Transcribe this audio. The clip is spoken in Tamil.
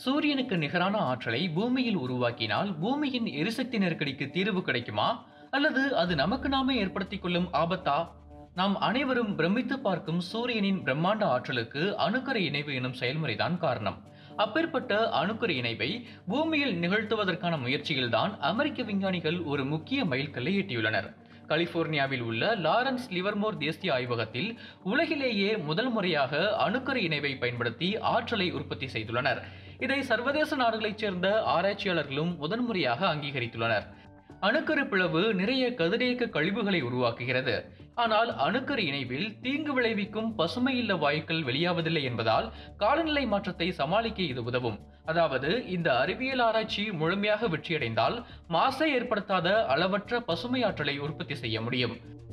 சூரியனுக்கு நிகரான ஆற்றலை பூமியில் உருவாக்கினால் பூமியின் எரிசக்தி நெருக்கடிக்கு தீர்வு கிடைக்குமா அல்லது அது நமக்கு நாமே ஏற்படுத்திக் கொள்ளும் ஆபத்தா நாம் அனைவரும் பிரமித்து பார்க்கும் சூரியனின் பிரம்மாண்ட ஆற்றலுக்கு அணுக்கரு இணைவு எனும் செயல்முறைதான் காரணம் அப்பேற்பட்ட அணுக்கரு இணைவை பூமியில் நிகழ்த்துவதற்கான முயற்சியில்தான் அமெரிக்க விஞ்ஞானிகள் ஒரு முக்கிய மைல்கல்லை எட்டியுள்ளனர் கலிபோர்னியாவில் உள்ள லாரன்ஸ் லிவர்மோர் தேசிய ஆய்வகத்தில் உலகிலேயே முதல் முறையாக அணுக்கரு இணைவை பயன்படுத்தி ஆற்றலை உற்பத்தி செய்துள்ளனர் இதை சர்வதேச நாடுகளைச் சேர்ந்த ஆராய்ச்சியாளர்களும் முதன்முறையாக அங்கீகரித்துள்ளனர் அணுக்கரு பிளவு நிறைய கதிரியக்க கழிவுகளை உருவாக்குகிறது ஆனால் அணுக்கரு இணைவில் தீங்கு விளைவிக்கும் பசுமை இல்ல வாயுக்கள் வெளியாவதில்லை என்பதால் காலநிலை மாற்றத்தை சமாளிக்க இது உதவும் அதாவது இந்த அறிவியல் ஆராய்ச்சி முழுமையாக வெற்றியடைந்தால் மாசை ஏற்படுத்தாத அளவற்ற பசுமை ஆற்றலை உற்பத்தி செய்ய முடியும்